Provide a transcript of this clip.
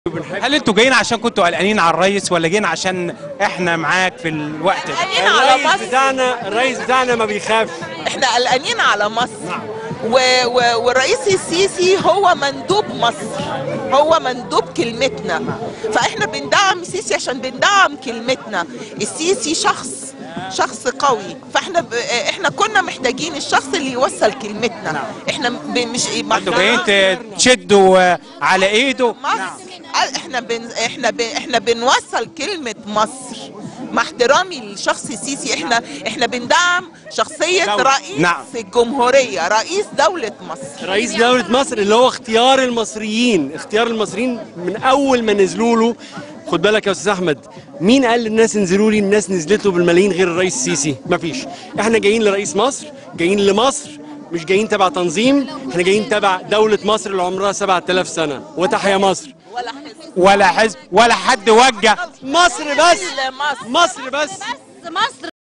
هل انتوا جايين عشان كنتوا قلقانين على الرئيس ولا جايين عشان احنا معاك في الوقت ده؟ قلقانين على الرئيس مصر بتاعنا الرئيس بتاعنا ما بيخافش احنا قلقانين على مصر و... و... والرئيس السيسي هو مندوب مصر هو مندوب كلمتنا فاحنا بندعم السيسي عشان بندعم كلمتنا السيسي شخص شخص قوي فاحنا ب... احنا كنا محتاجين الشخص اللي يوصل كلمتنا احنا ب... مش ما انتوا جايين تشدوا على ايده مصر قال احنا بن... احنا ب... احنا بنوصل كلمة مصر مع احترامي للشخص السيسي احنا احنا بندعم شخصية دولة. رئيس نعم. الجمهورية رئيس دولة مصر رئيس دولة مصر اللي هو اختيار المصريين اختيار المصريين من اول ما نزلوا له خد بالك يا استاذ احمد مين قال للناس انزلوا لي الناس نزلت له بالملايين غير الرئيس السيسي مفيش احنا جايين لرئيس مصر جايين لمصر مش جايين تبع تنظيم احنا جايين تبع دولة مصر اللي عمرها 7000 سنة وتحيا مصر ولا حزب ولا حزب ولا حد وجه مصر بس كل مصر مصر بس مصر